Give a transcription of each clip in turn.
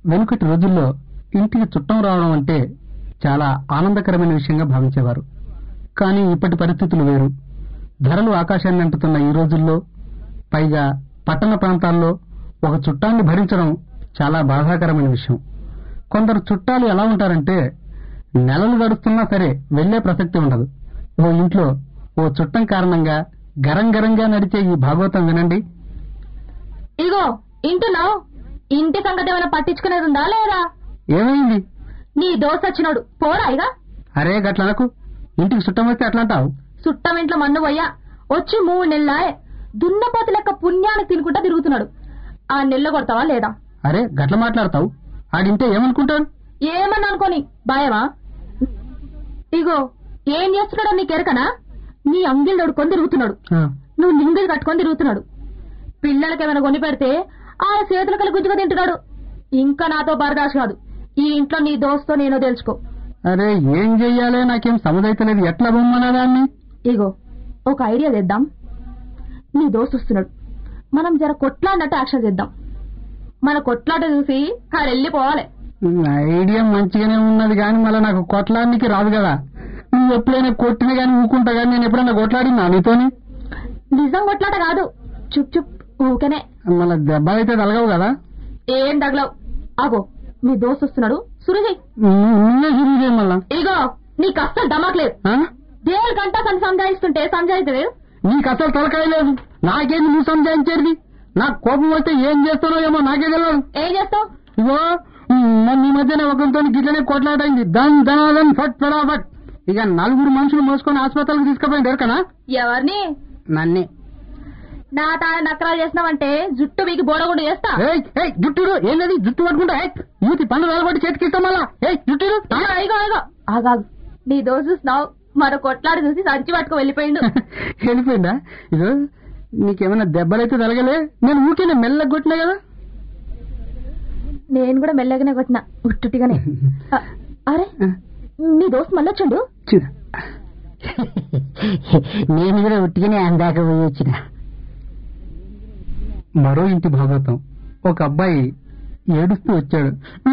వెనుకటి రోజుల్లో ఇంటికి చుట్టం రావడం అంటే చాలా ఆనందకరమైన విషయంగా భావించేవారు కానీ ఇప్పటి పరిస్థితులు వేరు ధరలు ఆకాశాన్ని అంటుతున్న ఈ రోజుల్లో పైగా పట్టణ ప్రాంతాల్లో ఒక చుట్టాన్ని భరించడం చాలా బాధాకరమైన విషయం కొందరు చుట్టాలు ఎలా ఉంటారంటే నెలలు గడుస్తున్నా సరే వెళ్లే ప్రసక్తి ఉండదు ఓ ఇంట్లో ఓ చుట్టం కారణంగా గరం గరంగా నడిచే ఈ భాగవతం వినండి ఇగో ఇంటున్నావు ఇంటి సంగతి ఏమైనా పట్టించుకునేది ఉందా లేదా ఏమైంది నీ దోశ వచ్చినోడు పోరా ఇక అరే గట్లనకు ఇంటికి చుట్టం వస్తే అట్లా అంటావు చుట్టం ఇంట్లో మన్ను పోయ్యా వచ్చి మూడు నెలలాయే దున్నపోతు లెక్క పుణ్యానికి తినుకుంటా తిరుగుతున్నాడు ఆ నెల్ల కొడతావా లేదా అరే గట్ల మాట్లాడతావు ఆడింటే ఏమనుకుంటాడు ఏమన్నా అనుకోని భయమా ఇగో ఏం చేస్తున్నాడో నీకు ఎరకనా నీ అంగిల్ దొడుకొని తిరుగుతున్నాడు ఆ, నువ్వు నింగిల్ కట్టుకొని తిరుగుతున్నాడు పిల్లలకి ఏమైనా కొని పెడితే ఆ చేతులు కలిగి గుంజుగా తింటున్నాడు ఇంకా నాతో బరదాష్ కాదు ఈ ఇంట్లో నీ దోస్తో నేను తెలుసుకో అరే ఏం చెయ్యాలి నాకేం సమదైతలేదు ఎట్లా బొమ్మనా దాన్ని ఇగో ఒక ఐడియా చేద్దాం నీ దోస్తు వస్తున్నాడు మనం జర కొట్లాడినట్టు యాక్షన్ చేద్దాం మన కొట్లాట చూసి ఆడు వెళ్ళిపోవాలి ఐడియా మంచిగానే ఉన్నది కానీ మళ్ళీ నాకు కొట్లాడడానికి రాదు కదా నువ్వు ఎప్పుడైనా కొట్టినా కానీ ఊకుంటా కానీ నేను ఎప్పుడైనా కొట్లాడినా నీతోని నిజం కొట్లాట కాదు చుప్ చుప్ ఊకనే మళ్ళీ దెబ్బ అయితే తలగవు కదా ఏం తగలవు ఆగో నీ దోస్తు వస్తున్నాడు సురుజయ్ నువ్వు- నువ్వే శురు చేయి మళ్ళా ఇగో నీకు అస్సలు దమాక్ లేదు ఆ? దేనికంటా తను సంజాయిస్తుంటే సంజాయితలేదు నీకు అసలు తలకాయ లేదు నాకేంది నువ్వు సంజాయించేది నాకు కోపం వస్తే ఏం చేస్తానో ఏమో నాకే తెలియదు ఏం చేస్తావు ఇగో మొన్న ఈ మధ్యన ఒకరితో గిట్లనే కొట్లాటైంది దన్ దన్ ఫట్ ఫడా ఫట్ ఇక నలుగురు మనుషులు మోసుకొని ఆసుపత్రికి తీసుకుపోయింది ఎరకనా ఎవరిని నన్నే నా తాను నకరాలు చేసినావంటే జుట్టు మీకు బోడగుండు చేస్తా ఏయ్ ఏయ్ జుట్టుడు ఏంటది జుట్టు పట్టుకుంటా ఏయ్ మూతి పండు నిలబడి చేతికి ఇస్తాం మళ్ళా ఏయ్ జుట్టుడు ఇగో ఇగో ఇగో ఆగాగు నీ దోస్తు చూస్తున్నావు మరో కొట్లాడి చూసి సంచి పట్టుకు వెళ్ళిపోయిండు వెళ్ళిపోయిందా ఇదో నీకేమైనా దెబ్బలైతే తలగలే నేను ఊరికే మెల్లగా కొట్టినా కదా నేను కూడా మెల్లగానే కొట్టిన ఉట్టుటిగానే అ, అరే నీ దోస్తు మళ్ళీ వచ్చాడు చూ నేను కూడా ఉట్టిగానే అందాక పోయి వచ్చిన మరో ఇంటి భాగవతం ఒక అబ్బాయి ఏడుస్తూ వచ్చాడు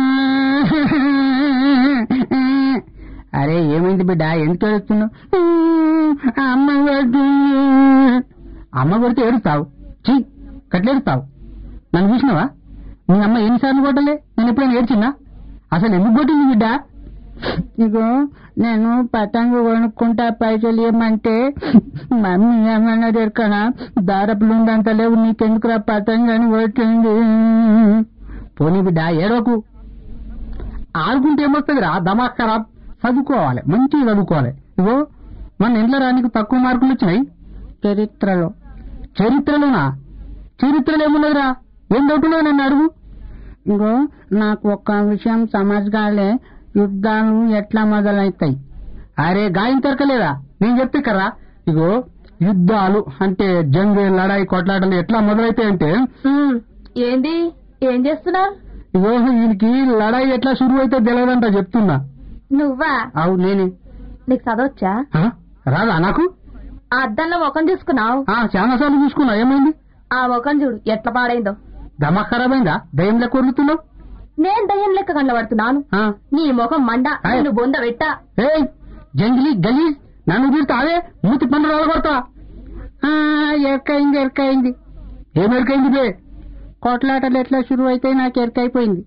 అరే ఏమైంది బిడ్డ ఎందుకు ఏడుస్తున్నావు అమ్మ కొడుతుంది. అమ్మ కొడితే ఏడుస్తావు చీ కట్లేడుస్తావు నన్ను చూసినావా మీ అమ్మ ఎన్నిసార్లు కొట్టలే నేను ఎప్పుడైనా ఏడ్చినా అసలు ఎందుకు కొట్టింది బిడ్డ ఇగో నేను పతంగు కొనుక్కుంటా పైసలు ఇవ్వమంటే మమ్మీ ఏమన్నా దొరకనా దారపులు ఉందంత లేవు నీకెందుకురా పతంగు అని కొట్టింది పోనీ బిడ్డ ఏడవకు ఆడుకుంటే ఏమొస్తుంది రా దమాక్ ఖరాబ్ చదువుకోవాలి మంచిగా చదువుకోవాలి ఇగో మన ఇంట్లో రానికి తక్కువ మార్కులు వచ్చినాయి చరిత్రలో చరిత్రలోనా చరిత్రలో ఏమున్నదిరా ఏం డౌటున్నావు నన్ను అడుగు ఇంకో నాకు ఒక్క విషయం సమాజ్ కాలే యుద్ధాలు ఎట్లా మొదలవుతాయి అరే గాయం తరకలేదా నేను చెప్తే కరా ఇగో యుద్ధాలు అంటే జంగ్ లడాయి కొట్లాటలు ఎట్లా మొదలైతాయంటే ఉమ్, ఏంది ఏం చేస్తున్నారు ఇగో వీనికి లడాయి ఎట్లా షురు అయితే తెలియదంట చెప్తున్నా నువ్వా అవు నేనే నీకు చదవచ్చా ఆ? రాదా నాకు ఆ అద్దంలో ముఖం చూసుకున్నావు ఆ చాలా సార్లు చూసుకున్నా ఏమైంది ఆ ముఖం చూడు ఎట్లా పాడైందో దమా ఖరాబ్ అయిందా దయ్యం లెక్క వదులుతున్నావు నేను దయ్యం లెక్క కనబడుతున్నాను ఆ. నీ ముఖం మండ ఆయ్. నేను బొంద పెట్టా ఏయ్ జంగిలీ గలీజ్ నన్ను తిడతావే మూతి పన్ను రాలగొడతా ఎరకైంది ఎరకైంది ఏం ఎరకైంది బే కొట్లాటలు ఎట్లా షురు అయితే నాకు ఎరకైపోయింది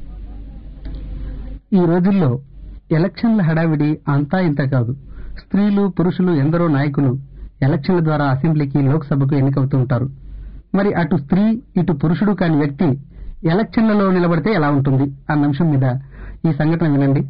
ఈ రోజుల్లో ఎలక్షన్ల హడావిడి అంతా ఇంత కాదు స్త్రీలు పురుషులు ఎందరో నాయకులు ఎలక్షన్ల ద్వారా అసెంబ్లీకి లోక్సభకు ఎన్నికవుతూ ఉంటారు మరి అటు స్త్రీ ఇటు పురుషుడు కాని వ్యక్తి ఎలక్షన్లలో నిలబడితే ఎలా ఉంటుంది అన్న అంశం మీద ఈ సంఘటన వినండి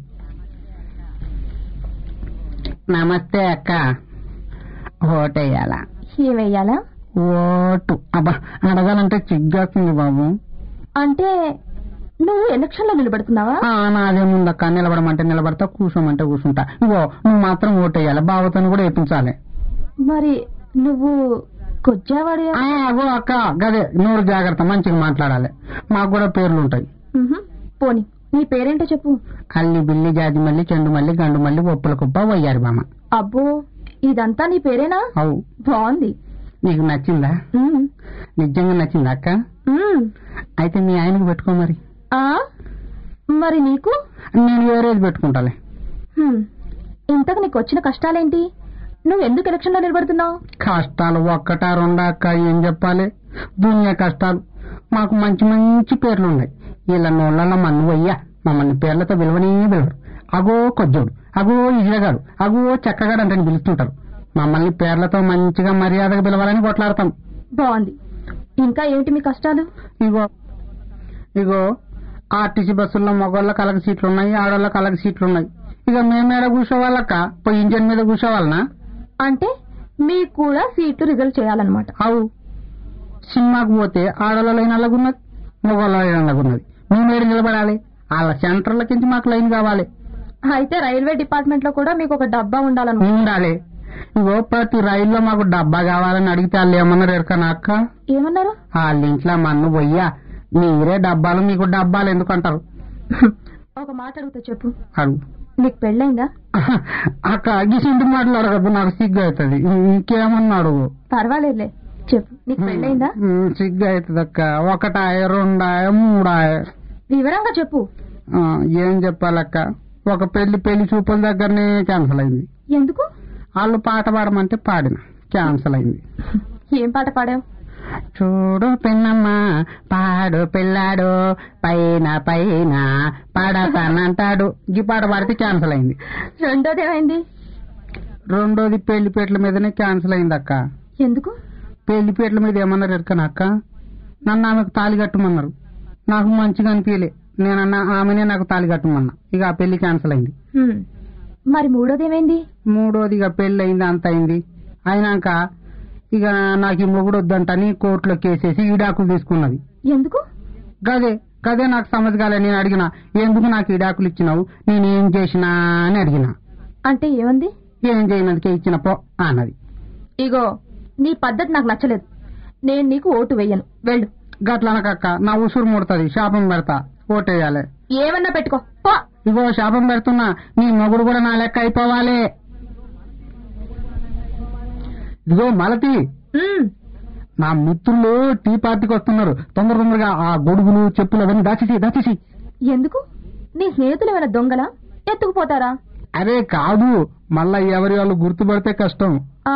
నమస్తే అక్క ఓటేయాలా ఏమేయాలా ఓటు అబ్బా అడగాలంటే చిగ్గేస్తుంది బాబు అంటే నువ్వు ఎలక్షన్ లో నిలబడుతున్నావా ఆ, నాదేముందక్క నిలబడమంటే నిలబడతా కూర్చోమంటే కూర్చుంటా ఇగో నువ్వు మాత్రం ఓటేయాలి బావతను కూడా వేయించాలి మరి నువ్వు కొచ్చావాడు ఆ, అగో అక్క గదే నోరు జాగ్రత్త మంచిగా మాట్లాడాలి మాకు కూడా పేర్లు ఉంటాయి పోని నీ పేరేంటో చెప్పు అల్లి బిల్లి జాజి మల్లి చెండు మల్లి గండు మల్లి ఒప్పుల కుప్ప వయ్యారి బామ అబ్బో ఇదంతా నీ పేరేనా అవు బాగుంది నీకు నచ్చిందా ఉమ్, నిజంగా నచ్చిందా అక్క ఉమ్. అయితే మీ ఆయనకు పెట్టుకో మరి ఆ మరి నీకు నేను వేరేది పెట్టుకుంటాలే హ్మ్. ఇంతకు నీకు వచ్చిన కష్టాలేంటి నువ్వు ఎందుకు ఎలక్షన్లో నిలబడుతున్నావు కష్టాలు ఒక్కటా రెండా అక్క ఏం చెప్పాలి దునియా కష్టాలు మాకు మంచి మంచి పేర్లు ఉన్నాయి వీళ్ళ నోళ్ళలో మన్ను అయ్యా మమ్మల్ని పేర్లతో విలువనే పిలవరు అగో కొజ్జోడు అగో ఇజగాడు అగో చెక్కగాడు అంటే పిలుస్తుంటారు మమ్మల్ని పేర్లతో మంచిగా మర్యాదగా పిలవాలని కొట్లాడతాం బాగుంది ఇంకా ఏంటి మీ కష్టాలు ఇగో ఇగో ఆర్టీసీ బస్సుల్లో మగవాళ్ళకి అలగ సీట్లు ఉన్నాయి ఆడవాళ్ళకి అలగ సీట్లు ఉన్నాయి ఇక మేమేడ కూర్చోవాలక్క పోయి ఇంజన్ మీద కూర్చోవాలనా అంటే మీకు కూడా సీట్లు రిజల్ట్ చేయాలన్నమాట అవు సినిమాకు పోతే ఆడవాళ్ళ లైన్ అలాగున్నది మగవాళ్ళ లైన్ అలాగున్నది మేమేడు నిలబడాలి వాళ్ళ సెంటర్లకించి మాకు లైన్ కావాలి అయితే రైల్వే డిపార్ట్మెంట్ లో కూడా మీకు ఒక డబ్బా ఉండాలన్నమాట ఉండాలి ఇగో ప్రతి రైల్లో మాకు డబ్బా కావాలని అడిగితే వాళ్ళు ఏమన్నారు ఎరకనా అక్క ఏమన్నారు వాళ్ళ ఇంట్లో మన్ను పోయ్యా మీరే డబ్బాలు మీకు డబ్బాలు ఎందుకంటారు ఒక మాట అడుగుతా చెప్పు అడుగు నీకు పెళ్ళైందా అక్క అగ్గిసింటి మాట్లాడదు నాకు సిగ్గు అవుతుంది ఇంకేమన్నాడు పర్వాలేదులే చెప్పు నీకు పెళ్ళైందా ఉమ్, సిగ్గు అవుతుంది అక్క ఒకటాయ రెండాయ మూడాయ వివరంగా చెప్పు ఆ, ఏం చెప్పాలక్క ఒక పెళ్లి పెళ్లి చూపుల దగ్గరనే క్యాన్సిల్ అయింది ఎందుకు వాళ్ళు పాట పాడమంటే పాడిన క్యాన్సిల్ అయింది ఏం పాట పాడావు చూడు పిన్నమ్మ పాడు పిల్లాడు పైన పైన పాడతానంటాడు ఈ పాట పాడితే క్యాన్సిల్ అయింది రెండోది ఏమైంది రెండోది పెళ్లిపేటల మీదనే క్యాన్సిల్ అయింది అక్క ఎందుకు పెళ్లిపేటల మీద ఏమన్నారు ఎరకనా అక్క నన్ను ఆమెకు తాళి కట్టమన్నారు నాకు మంచిగా అనిపించలే నేనన్నా ఆమెనే నాకు తాళి కట్టమన్నా ఇక ఆ పెళ్లి క్యాన్సిల్ అయింది హ్మ్. మరి మూడోది ఏమైంది మూడోది ఇక పెళ్లి అయింది అంత అయింది అయినాక ఇక నాకు ఈ మొగుడు వద్దంటని కోర్టులో కేసేసి ఈడాకులు తీసుకున్నది ఎందుకు గదే గదే నాకు సమజ్ కాలే నేను అడిగిన ఎందుకు నాకు ఈడాకులు ఇచ్చినావు నేను ఏం చేసినా అని అడిగిన అంటే ఏమంది ఏం చేయనందుకే ఇచ్చిన పో అన్నది ఇగో నీ పద్ధతి నాకు నచ్చలేదు నేను నీకు ఓటు వెయ్యను వెళ్ళు గట్లనకక్క నా ఉసురు ముడుతుంది శాపం పెడతా ఓటేయాలి ఏమన్నా పెట్టుకో పో ఇగో శాపం పెడుతున్నా నీ మొగుడు కూడా నా లెక్క అయిపోవాలి ఇదిగో మలతి ఉమ్, నా మిత్రులు టీ పార్టీకి వస్తున్నారు తొందర తొందరగా ఆ గొడుగులు చెప్పులు అవన్నీ దాచేసి దాచేసి ఎందుకు నీ స్నేహితులు ఏమైనా దొంగలా ఎత్తుకుపోతారా అరే కాదు మళ్ళా ఎవరి వాళ్ళు గుర్తుపడితే కష్టం ఆ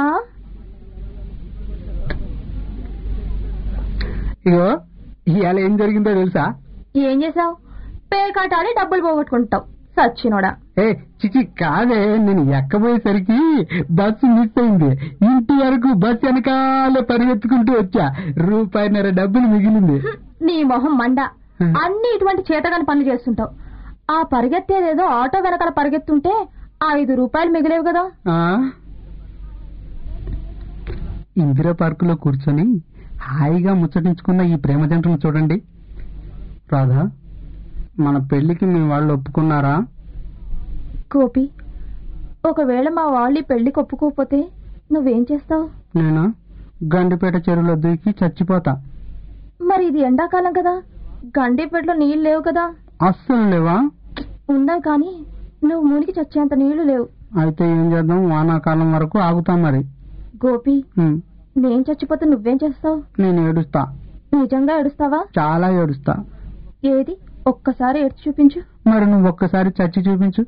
ఇగో ఇవాళ ఏం జరిగిందో తెలుసా ఏం చేసావు పేకాటాడి డబ్బులు పోగొట్టుకుంటావు సచ్చినోడా ఏ చిచి కాదే నేను ఎక్కబోయేసరికి బస్సు మిస్ అయింది ఇంటి వరకు బస్సు వెనకాల పరిగెత్తుకుంటూ వచ్చా రూపాయిన్నర డబ్బులు మిగిలింది హ్మ్, నీ మొహం మండ అన్ని ఇటువంటి చేతగాని పనులు చేస్తుంటావు ఆ పరిగెత్తేదేదో ఆటో వెనకాల పరిగెత్తుంటే ఐదు రూపాయలు మిగిలేవు కదా ఆ ఇందిరా పార్కులో కూర్చొని హాయిగా ముచ్చటించుకున్న ఈ ప్రేమ జంటను చూడండి రాధా మన పెళ్లికి మీ వాళ్ళు ఒప్పుకున్నారా గోపి ఒకవేళ మా వాళ్ళు ఈ పెళ్లికి ఒప్పుకోకపోతే నువ్వేం చేస్తావు నేను గండిపేట చెరువులో దూకి చచ్చిపోతా మరి ఇది ఎండాకాలం కదా గండిపేటలో నీళ్లు లేవు కదా అస్సలు లేవా ఉన్నాయి కానీ నువ్వు మునిగి చచ్చేంత నీళ్లు లేవు అయితే ఏం చేద్దాం వానాకాలం వరకు ఆగుతాం మరి గోపి ఉమ్, నేను చచ్చిపోతే నువ్వేం చేస్తావు నేను ఏడుస్తా నిజంగా ఏడుస్తావా చాలా ఏడుస్తా ఏది ఒక్కసారి ఏడ్చి చూపించు మరి నువ్వు ఒక్కసారి చచ్చి చూపించు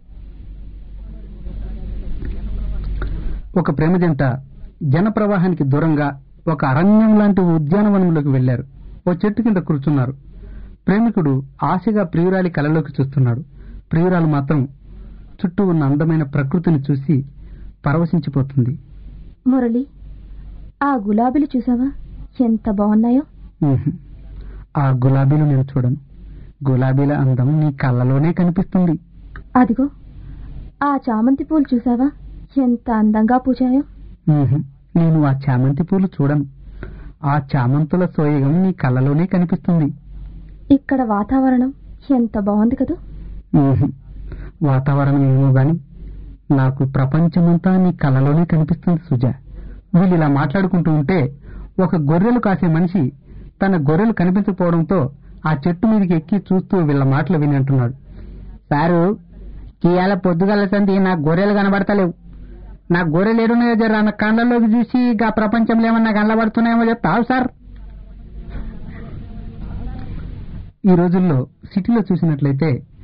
ఒక ప్రేమ జంట జనప్రవాహానికి దూరంగా ఒక అరణ్యం లాంటి ఉద్యానవనంలోకి వెళ్లారు ఓ చెట్టు కింద కూర్చున్నారు ప్రేమికుడు ఆశగా ప్రియురాలి కలలోకి చూస్తున్నాడు ప్రియురాలు మాత్రం చుట్టూ ఉన్న అందమైన ప్రకృతిని చూసి పరవశించిపోతుంది మురళి ఆ గులాబీలు చూసావా ఎంత బాగున్నాయో ఉహుం. ఆ గులాబీలు నేను చూడను గులాబీల అందం నీ కళ్ళలోనే కనిపిస్తుంది అదిగో ఆ చామంతి పూలు చూసావా ఎంత అందంగా పూజాయో ఉహుం. నేను ఆ చామంతి పూలు చూడను ఆ చామంతుల సోయగం నీ కళ్ళలోనే కనిపిస్తుంది ఇక్కడ వాతావరణం ఎంత బాగుంది కదూ ఉహుం. వాతావరణం ఏమో గాని నాకు ప్రపంచమంతా నీ కళ్ళలోనే కనిపిస్తుంది సుజా వీళ్ళు ఇలా మాట్లాడుకుంటూ ఉంటే ఒక గొర్రెలు కాసే మనిషి తన గొర్రెలు కనిపించకపోవడంతో ఆ చెట్టు మీదకి ఎక్కి చూస్తూ వీళ్ళ మాటలు విని అంటున్నాడు సారు ఇవాళ పొద్దుగల సంది నా గొర్రెలు కనబడతలేవు నా గొర్రెలు ఏడున్నాయో జర నా కళ్ళలోకి చూసి ఆ ప్రపంచంలో ఏమన్నా కనబడుతున్నాయేమో చెప్తావు సార్ ఈ రోజుల్లో సిటీలో చూసినట్లయితే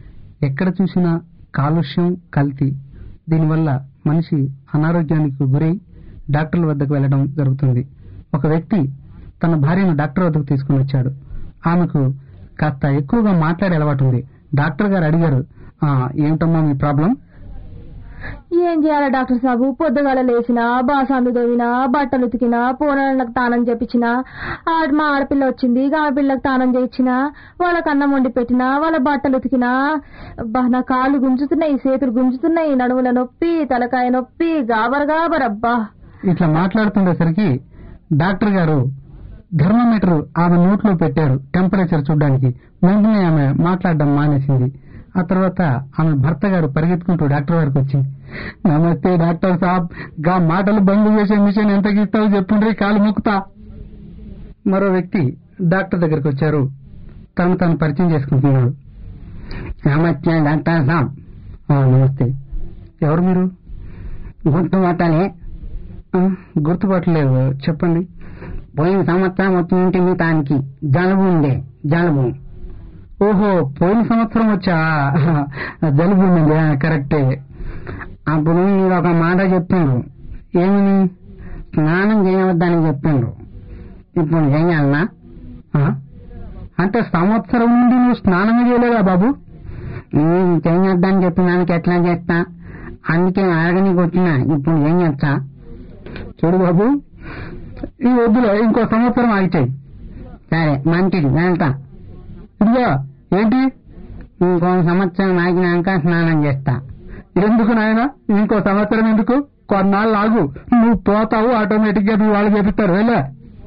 ఎక్కడ చూసినా కాలుష్యం కల్తీ దీనివల్ల మనిషి అనారోగ్యానికి గురై డాక్టర్ల వద్దకు వెళ్ళడం జరుగుతుంది ఒక వ్యక్తి తన భార్యను డాక్టర్ వద్దకు తీసుకుని వచ్చాడు ఆమెకు కాస్త ఎక్కువగా మాట్లాడే అలవాటు ఉంది డాక్టర్ గారు అడిగారు "ఆ, ఏమిటమ్మా మీ ప్రాబ్లం ఏం చేయాలి డాక్టర్ సాబు పొద్దుగాల లేచినా బాసాందు దోవినా బట్టలు ఉతికినా పూనలకు తానం చేపించినా ఆడ మా ఆడపిల్ల వచ్చింది ఇక ఆడపిల్లకు తానం చేయించినా వాళ్ళకి అన్నం వండి పెట్టినా వాళ్ళ బట్టలు ఉతికినా అబ్బా నా కాళ్ళు గుంజుతున్నాయి చేతులు గుంజుతున్నాయి నడుముల నొప్పి తలకాయ నొప్పి గాబర్ గాబర్ అబ్బా ఇట్లా మాట్లాడుతుండేసరికి డాక్టర్ గారు థర్మోమీటర్ ఆమె నోట్లో పెట్టారు టెంపరేచర్ చూడడానికి వెంటనే ఆమె మాట్లాడడం మానేసింది ఆ తర్వాత ఆమె భర్త గారు పరిగెత్తుకుంటూ డాక్టర్ గారికి వచ్చి నమస్తే డాక్టర్ సాబ్ గా మాటలు బంద్ చేసే మిషన్ ఎంతకి ఇస్తావో చెప్పుండ్రి కాలు మొక్కుతా మరో వ్యక్తి డాక్టర్ దగ్గరికి వచ్చారు తను తను పరిచయం చేసుకుంటున్నాడు నమస్తే డాక్టర్ సాబ్ "ఆ, నమస్తే ఎవరు మీరు గుర్తుపట్టాలి ఆ, గుర్తుపట్టలేదు చెప్పండి పోయిన సంవత్సరం వచ్చింటి మీ తానికి జలుబు ఉండే జలుబు ఓహో పోయిన సంవత్సరం వచ్చా జలుబు ఉండే కరెక్టే అప్పుడు మీరు ఒక మాట చెప్పిండ్రు ఏమని స్నానం చేయవద్దని చెప్పిండ్రు ఇప్పుడు చేయాలనా ఆ? అంటే సంవత్సరం నుండి నువ్వు స్నానం చేయలేదా బాబు నేను చేయొద్దని చెప్పిన దానికి ఎట్లా చేస్తా అందుకే అడగనికి వచ్చిన ఇప్పుడు ఏం చేస్తా చూడు బాబు ఈ వద్దులే ఇంకో సంవత్సరం ఆగిచాయి సరే మంచిది వెళ్తా ఇదిగో ఏంటి ఇంకో సంవత్సరం ఆగినాక స్నానం చేస్తా ఎందుకు నాయన ఇంకో సంవత్సరం ఎందుకు కొన్నాళ్ళు ఆగు నువ్వు పోతావు ఆటోమేటిక్ గా మీ వాళ్ళు చెప్తారు వెళ్ళా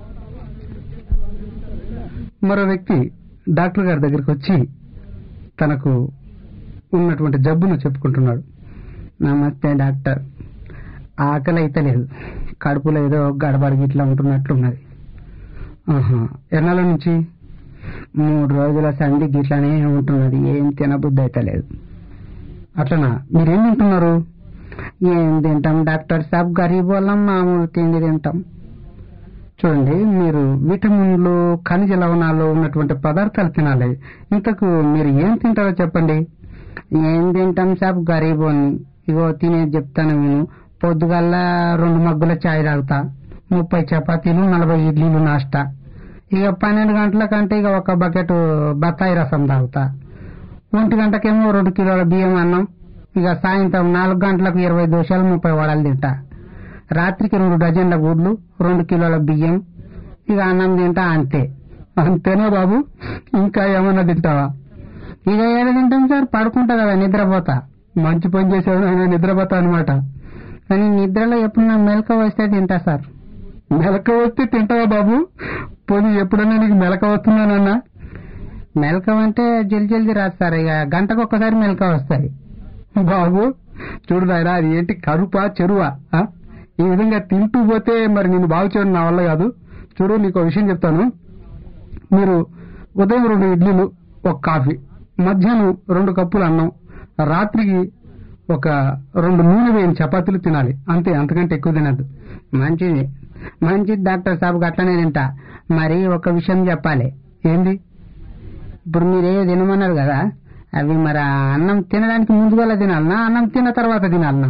మరో వ్యక్తి డాక్టర్ గారి దగ్గరికి వచ్చి తనకు ఉన్నటువంటి జబ్బును చెప్పుకుంటున్నాడు నమస్తే డాక్టర్ ఆకలి అయితే లేదు కడుపులో ఏదో గడబడి ఇట్లా ఉంటున్నట్లున్నది ఆహా ఎన్నాళ్ళ నుంచి మూడు రోజుల సంధి గిట్లనే ఉంటున్నది ఏం తినబుద్ధి అయితే లేదు అట్లనా మీరేం తింటున్నారు ఏం తింటాం డాక్టర్ సాబ్ గరీబ్ వాళ్ళం మామూలు తిండి తింటాం చూడండి మీరు విటమిన్లు ఖనిజ లవణాలు ఉన్నటువంటి పదార్థాలు తినాలి ఇంతకు మీరు ఏం తింటారో చెప్పండి ఏం తింటాం సాబ్ గరీబోని ఇగో తినేది చెప్తాను నేను పొద్దుగల్లా రెండు మగ్గుల చాయ్ తాగుతా ముప్పై చపాతీలు నలభై ఇడ్లీలు నాస్తా ఇక పన్నెండు గంటల కంటే ఇక ఒక బకెట్ బత్తాయి రసం తాగుతా ఒంటి గంటకేమో రెండు కిలోల బియ్యం అన్నం ఇక సాయంత్రం నాలుగు గంటలకు ఇరవై దోశలు ముప్పై వడలు తింటా రాత్రికి రెండు డజన్ల గుడ్లు రెండు కిలోల బియ్యం ఇక అన్నం తింటా అంతే అంతేనా బాబు ఇంకా ఏమన్నా తింటావా ఇక ఏడ తింటాం సార్ పడుకుంటా కదా నిద్రపోతా మంచి పని చేసావు నేను నిద్రపోతా అనమాట కానీ నిద్రలో ఎప్పుడు నాకు మెలక వస్తే తింటా సార్ మెలక వస్తే తింటావా బాబు పోనీ ఎప్పుడన్నా నీకు మెలక వస్తున్నానన్నా మెలకం అంటే జల్ది జల్ది రాదు సార్ ఇక గంటకు ఒక్కసారి మెలక వస్తాయి బాబు చూడు నాయనా అది ఏంటి కరుపా చెరువా ఆ? ఈ విధంగా తింటూ పోతే మరి నేను బాగు చేయడం నా వల్ల కాదు చూడు నీకు విషయం చెప్తాను మీరు ఉదయం రెండు ఇడ్లీలు ఒక కాఫీ మధ్యాహ్నం రెండు కప్పులు అన్నం రాత్రికి ఒక రెండు నూనె వేయని చపాతీలు తినాలి అంతే అంతకంటే ఎక్కువ తినద్దు మంచిది మంచిది డాక్టర్ సాబ్ అట్లనే తింటా మరి ఒక విషయం చెప్పాలి ఏంది ఇప్పుడు మీరు ఏ తినమన్నారు కదా అవి మరి ఆ అన్నం తినడానికి ముందుగా తినాలనా అన్నం తిన్న తర్వాత తినాలనా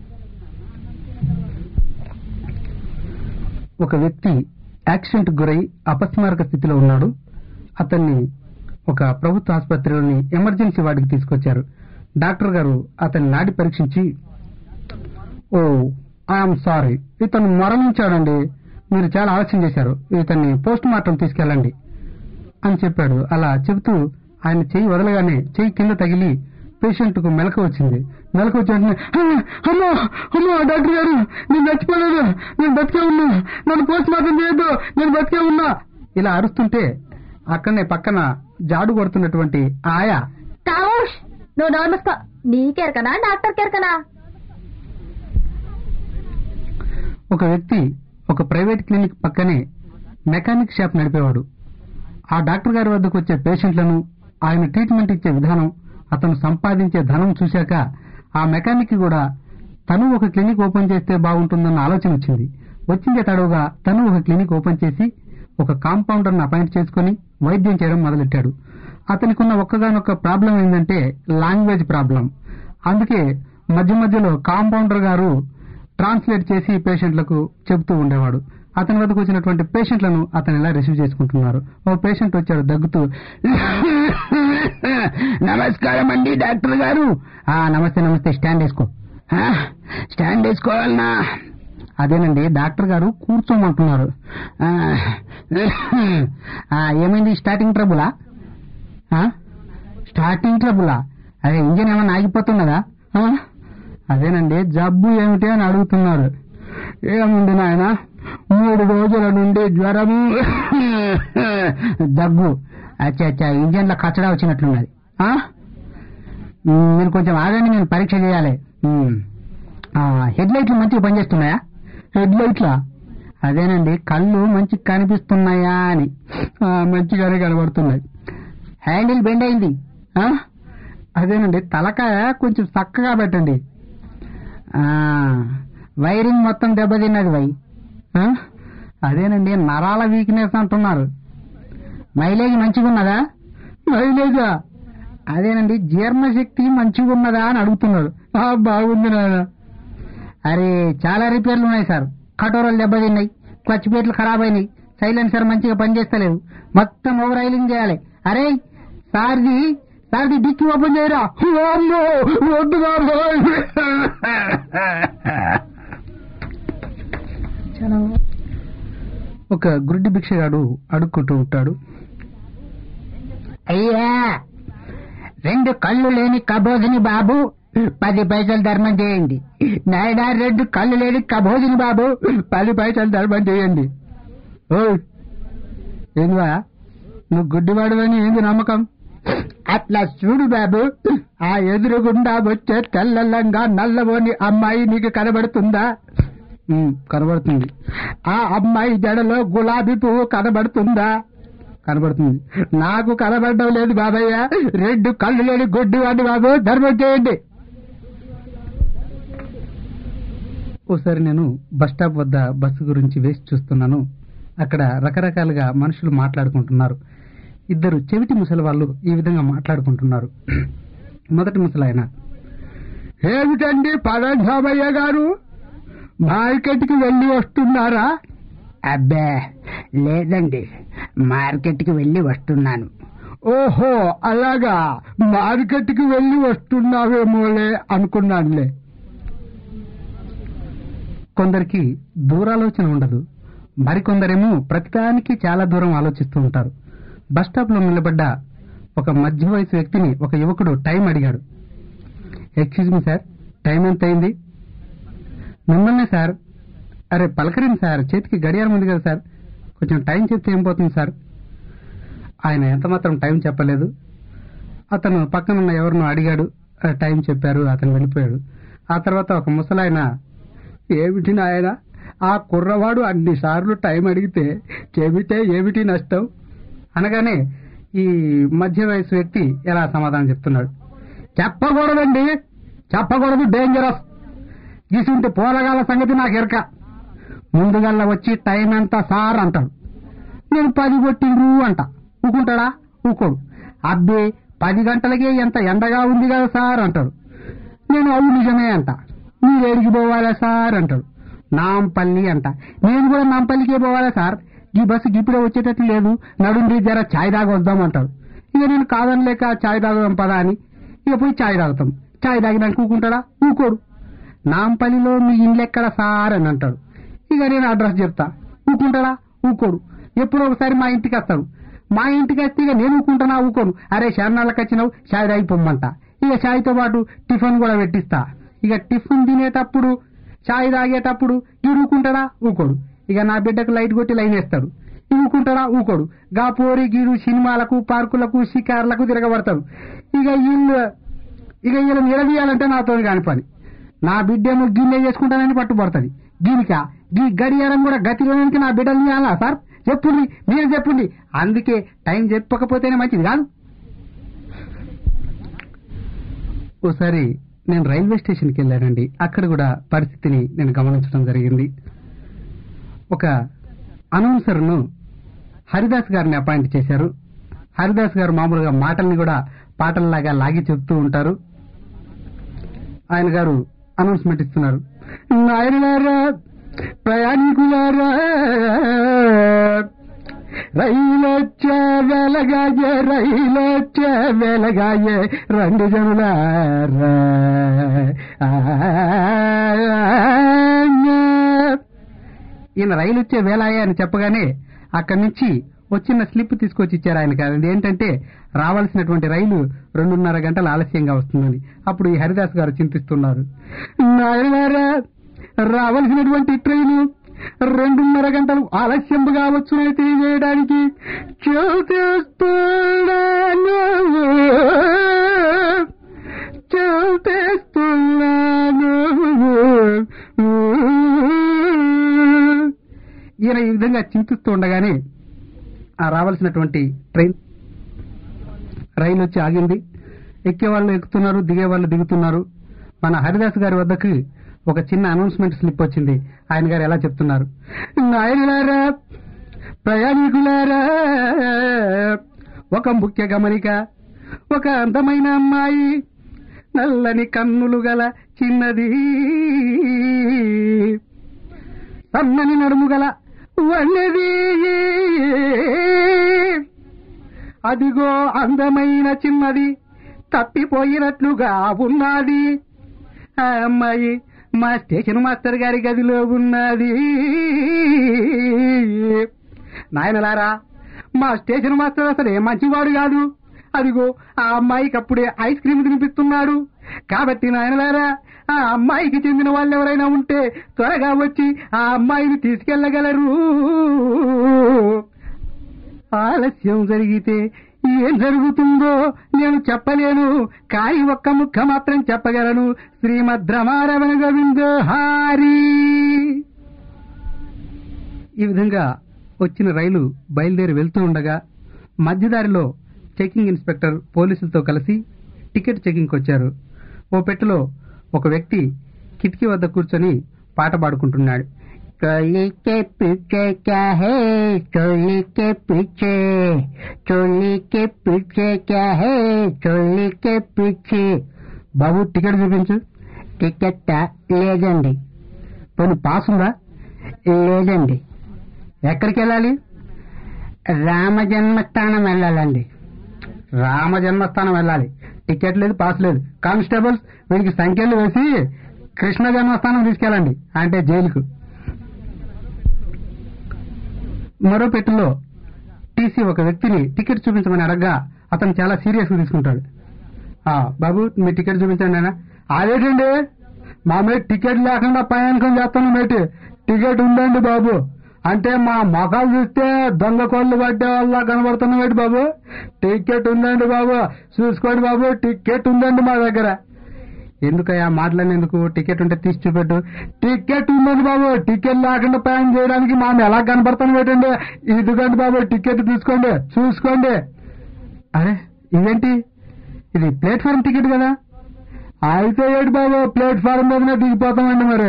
ఒక వ్యక్తి యాక్సిడెంట్ గురై అపస్మారక స్థితిలో ఉన్నాడు అతన్ని ఒక ప్రభుత్వ ఆసుపత్రిలోని ఎమర్జెన్సీ వార్డుకి తీసుకొచ్చారు డాక్టర్ గారు అతన్ని నాడి పరీక్షించి ఓ ఐఎమ్ సారీ ఇతను మరణించాడండి మీరు చాలా ఆలస్యం చేశారు ఇతన్ని పోస్ట్ మార్టం తీసుకెళ్ళండి అని చెప్పాడు అలా చెబుతూ ఆయన చెయ్యి వదలగానే చెయ్యి కింద తగిలి పేషెంట్ కు మెలకు వచ్చింది మెలకు వచ్చి వెంటనే "ఆ, అమ్మో అమ్మో డాక్టర్ గారు నేను చచ్చిపోలేదు నేను బతికే ఉన్నా నన్ను పోస్ట్ మార్టం చేయొద్దు నేను బతికే ఉన్నా ఇలా అరుస్తుంటే అక్కడనే పక్కన జాడు కొడుతున్నటువంటి ఆయా తావుష్ నువ్వు నోర్మస్కో నీకెరకనా డాక్టర్ కెరకనా ఒక వ్యక్తి ఒక ప్రైవేట్ క్లినిక్ పక్కనే మెకానిక్ షాప్ నడిపేవాడు ఆ డాక్టర్ గారి వద్దకు వచ్చే పేషెంట్లను ఆయన ట్రీట్మెంట్ ఇచ్చే విధానం అతను సంపాదించే ధనం చూశాక ఆ మెకానిక్ కూడా తను ఒక క్లినిక్ ఓపెన్ చేస్తే బాగుంటుందన్న ఆలోచన వచ్చింది వచ్చిందే తడవుగా తను ఒక క్లినిక్ ఓపెన్ చేసి ఒక కాంపౌండర్ను అపాయింట్ చేసుకుని వైద్యం చేయడం మొదలెట్టాడు అతనికి ఉన్న ఒక్కగానొక్క ప్రాబ్లం ఏంటంటే లాంగ్వేజ్ ప్రాబ్లం అందుకే మధ్య మధ్యలో కాంపౌండర్ గారు ట్రాన్స్లేట్ చేసి పేషెంట్లకు చెబుతూ ఉండేవాడు అతని వద్దకు వచ్చినటువంటి పేషెంట్లను అతను ఎలా రిసీవ్ చేసుకుంటున్నారు ఓ పేషెంట్ వచ్చాడు దగ్గుతూ నమస్కారం అండి డాక్టర్ గారు ఆ నమస్తే నమస్తే స్టాండ్ వేసుకో "ఆ, స్టాండ్ వేసుకోవాలనా అదేనండి డాక్టర్ గారు కూర్చోమంటున్నారు "ఆ, ఆ, ఏమైంది స్టార్టింగ్ ట్రబులా ఆ? స్టార్టింగ్ ట్రబులా అదే ఇంజిన్ ఏమన్నా ఆగిపోతున్నదా ఆ? అదేనండి జబ్బు ఏమిటి అని అడుగుతున్నారు ఏముంది నాయన మూడు రోజుల నుండి జ్వరము దగ్గు అచ్చా అచ్చా ఇంజిన్ లో కచ్చడా వచ్చినట్లున్నది ఆ? మ్, మీరు కొంచెం ఆగండి నేను పరీక్ష చేయాలి మ్. ఆ, హెడ్ లైట్లు మంచిగా పనిచేస్తున్నాయా హెడ్ లైట్లా అదేనండి కళ్ళు మంచిగా కనిపిస్తున్నాయా అని ఆ, మంచిగానే కనబడుతున్నాయి హ్యాండిల్ బెండ్ అయింది ఆ? అదేనండి తలకాయ కొంచెం చక్కగా పెట్టండి ఆ, వైరింగ్ మొత్తం దెబ్బతిన్నది వై ఆ? అదేనండి నరాల వీక్నెస్ అంటున్నారు మైలేజ్ మంచిగా ఉన్నదా మైలేజా అదేనండి జీర్ణశక్తి మంచిగా ఉన్నదా అని అడుగుతున్నారు ఆ, బాగుంది నాయన అరే చాలా రిపేర్లు ఉన్నాయి సార్ కటోరలు దెబ్బతిన్నాయి క్లచ్ ప్లేట్లు ఖరాబ్ అయినాయి సైలెన్సర్ మంచిగా పనిచేస్తలేదు మొత్తం ఓవర్ ఆయిలింగ్ చేయాలి అరే సార్ది సార్ది డిక్కి ఓపెన్ చేయరా అమ్మో, వద్దు సార్. చాలా ఒక గుడ్డి భిక్షగాడు అడుక్కుంటూ ఉంటాడు అయ్యా రెండు కళ్ళు లేని కబోదిని బాబు పది పైసలు ధర్మం చేయండి నాయనా రెండు కళ్ళు లేని కబోదిని బాబు పది పైసలు ధర్మం చేయండి ఓయ్ ఏందివా నువ్వు గుడ్డివాడువని ఏంది నమ్మకం అట్లా చూడు బాబు ఆ ఎదురుగుండా వచ్చే తెల్లల్లంగా నల్లబోని అమ్మాయి నీకు కనబడుతుందా ఉమ్, కనబడుతుంది ఆ అమ్మాయి జడలో గులాబీ పువ్వు కనబడుతుందా కనబడుతుంది నాకు కనబడడం లేదు బాబయ్య రెండు కళ్ళు లేని గొడ్డివాడిని బాబు ధర్మం చేయండి ఓసారి నేను బస్ స్టాప్ వద్ద బస్సు గురించి వేసి చూస్తున్నాను అక్కడ రకరకాలుగా మనుషులు మాట్లాడుకుంటున్నారు ఇద్దరు చెవిటి ముసలి వాళ్ళు ఈ విధంగా మాట్లాడుకుంటున్నారు మొదటి ముసలాయన ఏమిటండి పరంధామయ్య గారు మార్కెట్కి వెళ్ళి వస్తున్నారా అబ్బే లేదండి మార్కెట్కి వెళ్ళి వస్తున్నాను ఓహో అలాగా మార్కెట్కి వెళ్ళి వస్తున్నావేమోలే అనుకున్నానులే కొందరికి దూరాలోచన ఉండదు మరికొందరేమో ప్రతిదానికి చాలా దూరం ఆలోచిస్తూ ఉంటారు బస్ స్టాప్ లో నిలబడ్డ ఒక మధ్య వయసు వ్యక్తిని ఒక యువకుడు టైం అడిగాడు ఎక్స్క్యూజ్ మీ సార్ టైం ఎంత అయింది మిమ్మల్నే సార్ అరే పలకరింది సార్ చేతికి గడియారం ఉంది కదా సార్ కొంచెం టైం చెప్తే ఏం పోతుంది సార్ ఆయన ఎంత మాత్రం టైం చెప్పలేదు అతను పక్కనున్న ఎవరినో అడిగాడు ఆ టైం చెప్పారు అతను వెళ్ళిపోయాడు ఆ తర్వాత ఒక ముసలాయన ఏమిటి నాయన ఆ కుర్రవాడు అన్ని సార్లు టైం అడిగితే చెబితే ఏమిటి నష్టం అనగానే ఈ మధ్య వయసు వ్యక్తి ఎలా సమాధానం చెప్తున్నాడు చెప్పకూడదండి చెప్పకూడదు డేంజరస్ గీసుంటే పోరగాల సంగతి నాకు ఎరక ముందుగల్లా వచ్చి టైం ఎంత సార్ అంటాడు నేను పది కొట్టిండ్రు అంట ఊకుంటాడా ఊకోడు అబ్బే పది గంటలకే ఎంత ఎండగా ఉంది కదా సార్ అంటాడు నేను అవు నిజమే అంట మీరు ఏడికి పోవాలా సార్ అంటాడు నాంపల్లి అంట నేను కూడా నాంపల్లికే పోవాలా సార్ ఈ బస్సు ఇప్పుడే వచ్చేటట్టు లేదు నడుండి జర ఛాయ్ దాకా వద్దాం అంటాడు ఇక నేను కాదనలేక ఛాయ్ తాగుదాం పదా అని ఇక పోయి ఛాయ్ తాగుతాం ఛాయ్ తాగినాక ఊకుంటాడా ఊకోడు నాంపల్లిలో మీ ఇండ్లు ఎక్కడ సార్ అని అంటాడు ఇక నేను అడ్రస్ చెప్తా ఊకుంటాడా ఊకోడు ఎప్పుడో ఒకసారి మా ఇంటికి వస్తాడు మా ఇంటికి వస్తే ఇక నేను ఊకుంటానా ఊకోను అరే శరణాలకు వచ్చినావు చాయ్ తాగి పొమ్మంట ఇక చాయ్తో పాటు టిఫిన్ కూడా పెట్టిస్తా ఇక టిఫిన్ తినేటప్పుడు చాయ్ తాగేటప్పుడు ఈ ఊకుంటాడా ఊకోడు ఇక నా బిడ్డకు లైట్ కొట్టి లైన్ వేస్తాడు ఈ ఊకుంటాడా ఊకోడు గా పోరి గీరు సినిమాలకు పార్కులకు షికార్లకు తిరగబడతాడు ఇక వీళ్ళు ఇక వీళ్ళని నిలదీయాలంటే నాతో కాని పని నా బిడ్డేమో గిన్నె చేసుకుంటానని పట్టుబడుతుంది దీనిక ఈ గడియారం కూడా గతిలోనికి నా బిడ్డలు తీయాలా సార్ చెప్పుండి మీరు చెప్పుండి అందుకే టైం చెప్పకపోతేనే మంచిది కాదు ఓసారి నేను రైల్వే స్టేషన్కి వెళ్ళానండి అక్కడ కూడా పరిస్థితిని నేను గమనించడం జరిగింది ఒక అనౌన్సర్ను హరిదాస్ గారిని అపాయింట్ చేశారు హరిదాస్ గారు మామూలుగా మాటల్ని కూడా పాటల్లాగా లాగి చెప్తూ ఉంటారు ఆయన గారు అనౌన్స్మెంట్ ఇస్తున్నారు నాయనలారా ప్రయాణికులారా రైలొచ్చే వెలగాయే రైలొచ్చే వెలగాయే రెండు జనులారా ఈయన రైలు వచ్చే వేలాయే అని చెప్పగానే అక్కడి నుంచి వచ్చిన స్లిప్ తీసుకొచ్చి ఇచ్చారు ఆయనకి అది ఏంటంటే రావాల్సినటువంటి రైలు రెండున్నర గంటలు ఆలస్యంగా వస్తుందని అప్పుడు ఈ హరిదాస్ గారు చింతిస్తున్నారు నాయనారా రావాల్సినటువంటి ట్రైను రెండున్నర గంటలు ఆలస్యంగా వచ్చునని తెలియజేయడానికి చూపిస్తున్నాను చూపిస్తున్నాను ఈయన ఈ విధంగా చింతిస్తూ ఉండగానే ఆ రావాల్సినటువంటి ట్రైన్ రైలు వచ్చి ఆగింది ఎక్కే వాళ్ళు ఎక్కుతున్నారు దిగే వాళ్ళు దిగుతున్నారు మన హరిదాస్ గారి వద్దకు ఒక చిన్న అనౌన్స్మెంట్ స్లిప్ వచ్చింది ఆయన గారు ఎలా చెప్తున్నారు నాయనలారా ప్రయాణికులారా ఒక ముఖ్య గమనిక ఒక అందమైన అమ్మాయి నల్లని కన్నులు గల చిన్నది సన్నని నడుము గల వన్నది అదిగో అందమైన చిన్నది తప్పిపోయినట్లుగా ఉన్నది ఆ అమ్మాయి మా స్టేషన్ మాస్టర్ గారి గదిలో ఉన్నది నాయనలారా మా స్టేషన్ మాస్టర్ అసలు ఏ మంచివాడు కాదు అదిగో ఆ అమ్మాయికి అప్పుడే ఐస్ క్రీమ్ తినిపిస్తున్నాడు కాబట్టి నాయనలారా ఆ అమ్మాయికి చెందిన వాళ్ళు ఎవరైనా ఉంటే త్వరగా వచ్చి ఆ అమ్మాయిని తీసుకెళ్లగలరు ఆలస్యం జరిగితే ఏం జరుగుతుందో నేను చెప్పలేను కానీ ఒక్క ముక్క మాత్రం చెప్పగలను శ్రీమద్ రమారమణ గోవిందో హారి ఈ విధంగా వచ్చిన రైలు బయలుదేరి వెళ్తూ ఉండగా మధ్యదారిలో చెకింగ్ ఇన్స్పెక్టర్ పోలీసులతో కలిసి టికెట్ చెకింగ్కి వచ్చారు ఓ పెట్టెలో ఒక వ్యక్తి కిటికీ వద్ద కూర్చొని పాట పాడుకుంటున్నాడు चोली के पीछे क्या है चोली के पीछे चोली के पीछे क्या है चोली के पीछे బాబు టికెట్ చూపించు టికెట్ లేదండి పోనీ పాస్ ఉందా లేదండి ఎక్కడికి వెళ్ళాలి రామ జన్మస్థానం వెళ్ళాలండి రామ జన్మస్థానం వెళ్ళాలి టికెట్ లేదు పాస్ లేదు కానిస్టేబుల్స్ వీడికి సంఖ్యలు వేసి కృష్ణ జన్మస్థానం తీసుకెళ్ళండి అంటే జైలుకు మరో పెట్టెలో టీసీ ఒక వ్యక్తిని టికెట్ చూపించమని అడగగా అతను చాలా సీరియస్ గా తీసుకుంటాడు ఆ బాబు మీ టికెట్ చూపించండి ఆయన అదేంటండి మా మీద టికెట్ లేకుండా ప్రయాణికం చేస్తాను మేటి టికెట్ ఉందండి బాబు అంటే మా మొఖాలు చూస్తే దొంగ కోళ్ళు పట్టే వల్ల కనబడుతున్నామేటి బాబు టికెట్ ఉందండి బాబు చూసుకోండి బాబు టికెట్ ఉందండి మా దగ్గర ఎందుకయ్యా మాట్లాడినందుకు టికెట్ ఉంటే తీసి చూపెట్టు టికెట్ ఉందండి బాబు టికెట్ లేకుండా ప్రయాణం చేయడానికి మా ఎలా కనపడతాను పెట్టండి ఇదిగోండి బాబు టికెట్ తీసుకోండి చూసుకోండి అరే ఇదేంటి ఇది ప్లాట్ఫామ్ టికెట్ కదా అయితే ఏంటి బాబు ప్లాట్ఫామ్ మీదనే దిగిపోతామండి మరి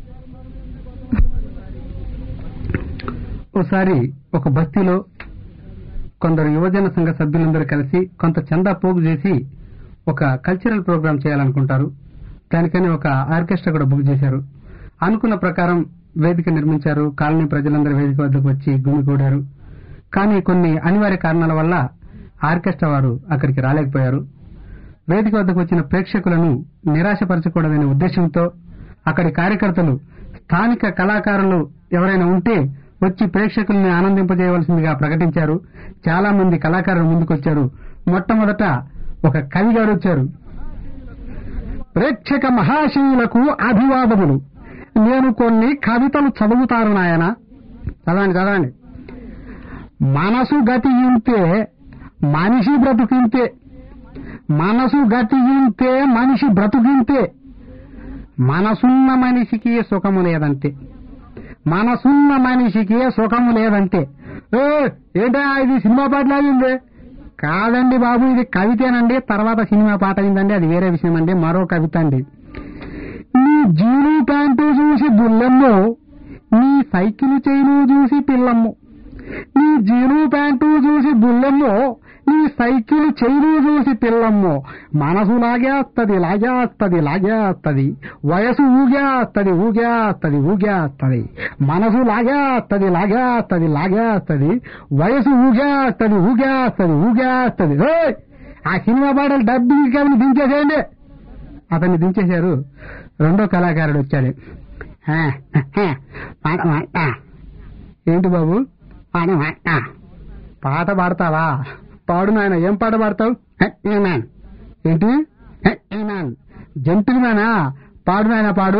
ఒకసారి ఒక బస్తీలో కొందరు యువజన సంఘ సభ్యులందరూ కలిసి కొంత చందా పోగు చేసి ఒక కల్చరల్ ప్రోగ్రామ్ చేయాలనుకుంటారు దానికని ఒక ఆర్కెస్ట్రా కూడా బుక్ చేశారు అనుకున్న ప్రకారం వేదిక నిర్మించారు కాలనీ ప్రజలందరూ వేదిక వద్దకు వచ్చి గుమికూడారు కానీ కొన్ని అనివార్య కారణాల వల్ల ఆర్కెస్ట్రా వారు అక్కడికి రాలేకపోయారు వేదిక వద్దకు వచ్చిన ప్రేక్షకులను నిరాశపరచకూడదనే ఉద్దేశంతో అక్కడి కార్యకర్తలు స్థానిక కళాకారులు ఎవరైనా ఉంటే వచ్చి ప్రేక్షకుల్ని ఆనందింపజేయవలసిందిగా ప్రకటించారు చాలా మంది కళాకారులు ముందుకొచ్చారు మొట్టమొదట ఒక కవి గారు వచ్చారు ప్రేక్షక మహాశయులకు అభివాదములు నేను కొన్ని కవితలు చదువుతాను నాయన చదవండి చదవండి మనసు గతి ఇంతే మనిషి బ్రతుకింతే మనసు గతి ఇంతే మనిషి బ్రతుకింతే మనసున్న మనిషికి సుఖము లేదంతే మనసున్న మనిషికి సుఖము లేదంతే ఏ ఏంటా ఇది సినిమా పాట లాగింది కాదండి బాబు ఇది కవితేనండి తర్వాత సినిమా పాట అయిందండి అది వేరే విషయం అండి మరో కవిత అండి నీ జీను ప్యాంటు చూసి బుల్లెమ్ము నీ సైకిల్ చైను చూసి పిల్లమ్ము నీ జీను ప్యాంటు చూసి బుల్లెమ్ము నీ సైకిల్ చెయ్యి చూసి పిల్లమ్మో మనసు లాగేస్తది లాగేస్తది లాగేస్తది వయసు ఊగేస్తది ఊగేస్తది ఊగేస్తది మనసు లాగేస్తది లాగేస్తది లాగేస్తది వయసు ఊగేస్తది ఊగేస్తది ఊగేస్తది ఓయ్! ఆ సినిమా పాటలు డబ్బింగ్ కవిని దించేసేయండి అతన్ని దించేశారు రెండో కళాకారుడు వచ్చాడు "ఆ, ఆ, పాట పాట ఏంటి బాబు పాట పాట పాట పాడతావా పాడు నాయన ఏం పాట పాడతావు "హ, ఏ మ్యాన్." ఏంటి "హ, ఏ మ్యాన్." జంతువు నానా పాడు నాయన పాడు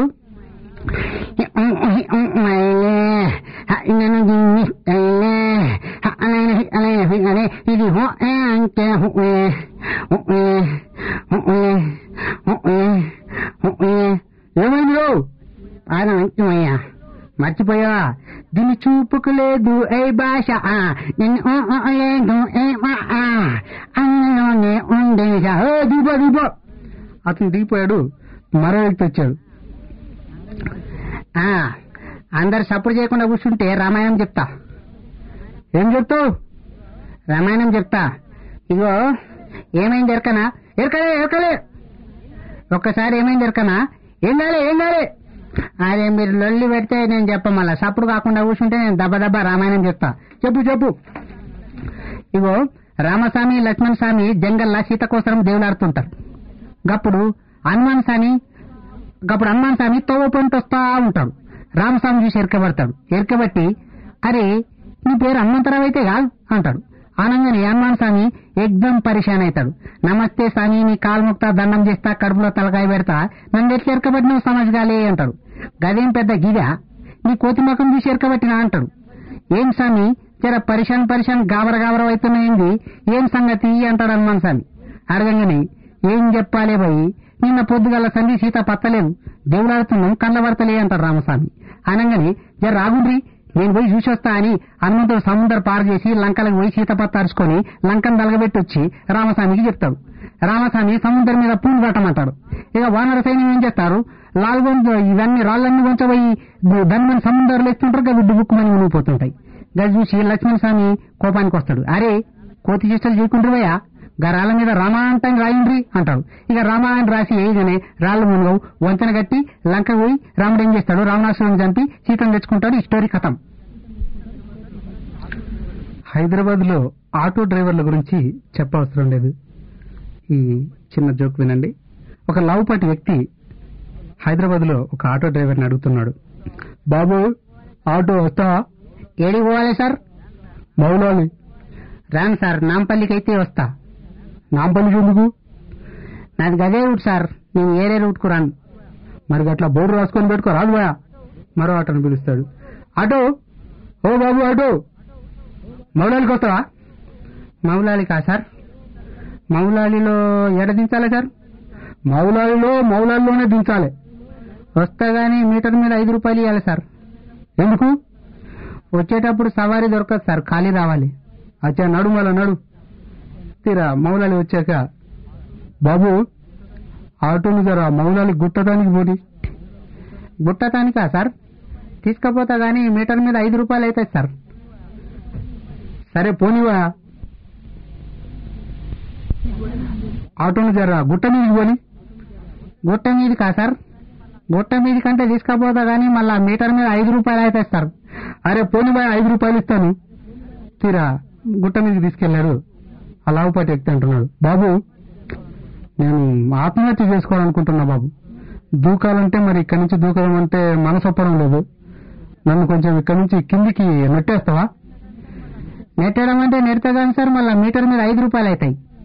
నన్ను దింగిస్తలే అలాగే అలాగే అదే ఇది హో ఏ అంటే హో ఏ హో ఏ హో ఏ హో ఏ హో ఏ ఏమైంది రో ఆయన మంచిమయ్యా మర్చిపోయావా దీని చూపుకు లేదు ఏ భాష ఆ, నిన్ను ఊ ఊ లేదు ఏ మా ఆ, అందులోనే ఉండేసా ఓ దిగో దిగో అతను దిగిపోయాడు మరో వ్యక్తి వచ్చాడు ఆ, అందరు సపోర్ట్ చేయకుండా కూర్చుంటే రామాయణం చెప్తా ఏం చెప్తావు రామాయణం చెప్తా ఇగో ఏమైంది ఎరకనా ఎరకలే ఎరకలే ఒక్కసారి ఏమైంది ఎరకనా ఏం కాలే ఏం కాలే అదే మీరు లొల్లి పెడితే నేను చెప్ప మళ్ళా సప్పుడు కాకుండా కూర్చుంటే నేను దెబ్బ దెబ్బ రామాయణం చెప్తా చెప్పు చెప్పు ఇగో రామస్వామి లక్ష్మణ స్వామి జంగల్లా సీత కోసరం దేవులాడుతుంటారు గప్పుడు హనుమాన్ స్వామి గప్పుడు హనుమాన్ స్వామి తోవ పొంటి వస్తా ఉంటాడు రామస్వామి చూసి ఎరకబడతాడు ఎరకబట్టి అరే నీ పేరు హనుమంతరావు అయితే కాదు అంటాడు ఆనంగానే హనుమాన్ స్వామి ఎగ్దం పరిశాన్ అవుతాడు నమస్తే స్వామి నీ కాలు ముక్తా దండం చేస్తా కడుపులో తలకాయ పెడతా నన్ను ఎట్లా ఎరకబట్టినావు సమజ్గాలే అంటాడు గదేం పెద్ద గిదా నీ కోతి ముఖం చూసి ఎరకబట్టినా అంటాడు ఏం స్వామి జర పరిశాన్ పరిశాన్ గాబర గాబర అవుతున్నాయింది ఏం సంగతి అంటాడు హనుమాన్ స్వామి అడగంగానే ఏం చెప్పాలే పోయి నిన్న పొద్దుగల సంధి సీత పత్తలేదు దేవులాడుతున్నాం కళ్ళ పడతలే అంటాడు రామస్వామి అనగానే జర రాగుండ్రి నేను పోయి చూసొస్తా అని హనుమంతుడు సముద్ర పారు చేసి లంకలకు పోయి సీత పత్త అరుచుకొని లంకను దలగబెట్టి వచ్చి రామస్వామికి చెప్తాడు రామస్వామి సముద్రం మీద పూలు కట్టమంటాడు ఇక వానర సైన్యం ఏం చేస్తారు లాల్గొంత ఇవన్నీ రాళ్ళన్నీ కొంచబోయి ధన్మని సముద్రంలో ఎత్తుంటారు కదా డుబుక్కుమని మునిగిపోతుంటాయి గది చూసి లక్ష్మణ స్వామి కోపానికి వస్తాడు అరే కోతి చేష్టలు చేయకుండ్రివయ్యా గా రాళ్ళ మీద రామాంతం రాయిండ్రి అంటాడు ఇక రామాయణ రాసి వేయగానే రాళ్ళు మునగవు వంతెన కట్టి లంక పోయి రాముడు ఏం చేస్తాడు రావణాసురుని చంపి సీతను తెచ్చుకుంటాడు ఈ స్టోరీ కథం హైదరాబాద్ లో ఆటో డ్రైవర్ల గురించి చెప్పవసరం లేదు ఈ చిన్న జోక్ వినండి ఒక లావుపాటి వ్యక్తి హైదరాబాద్ లో ఒక ఆటో డ్రైవర్ని అడుగుతున్నాడు బాబు ఆటో వస్తా ఏడికి పోవాలి సార్ మౌలాలి రాను సార్ నాంపల్లికి అయితే వస్తా నాంపల్లికి ఎందుకు నాది గదే రూట్ సార్ నేను ఏరే రూట్ కు రాను మరి అట్లా బోర్డు రాసుకొని పెట్టుకో రాదు పోయా మరో ఆటోని పిలుస్తాడు ఆటో ఓ బాబు ఆటో మౌలాలికి వస్తావా మౌలాలికా సార్ మౌలాలిలో ఎడ దించాలి సార్ మౌలాలిలో మౌలాలిలోనే దించాలి వస్తా గానీ మీటర్ మీద ఐదు రూపాయలు ఇవ్వాలి సార్ ఎందుకు వచ్చేటప్పుడు సవారీ దొరకదు సార్ ఖాళీ రావాలి అచ్చా నడు మళ్ళా నడు తీరా మౌలాలి వచ్చాక బాబు ఆటోను జర మౌలాలి గుట్టటానికి పోటీ గుట్టటానికా సార్ తీసుకపోతా గానీ మీటర్ మీద ఐదు రూపాయలు అవుతాయి సార్ సరే పోనివా ఆటోను జర గుట్ట మీదకి పోని గుట్ట మీది కా సార్ గుట్ట మీది కంటే తీసుకపోతా గానీ మళ్ళా మీటర్ మీద ఐదు రూపాయలు అవుతాయి సార్ అరే పోనివా ఐదు రూపాయలు ఇస్తాను తీరా గుట్ట మీదకి తీసుకెళ్లాడు ఆ లావుపాటి వ్యక్తి అంటున్నాడు బాబు నేను ఆత్మహత్య చేసుకోవాలనుకుంటున్నా బాబు దూకాలంటే మరి ఇక్కడి నుంచి దూకడం అంటే మనసొప్పడం లేదు నన్ను కొంచెం ఇక్కడి నుంచి కిందికి నెట్టేస్తావా నెట్టడం అంటే నెడతా కానీ సార్ మళ్ళీ మీటర్ మీద ఐదు రూపాయలు అవుతాయి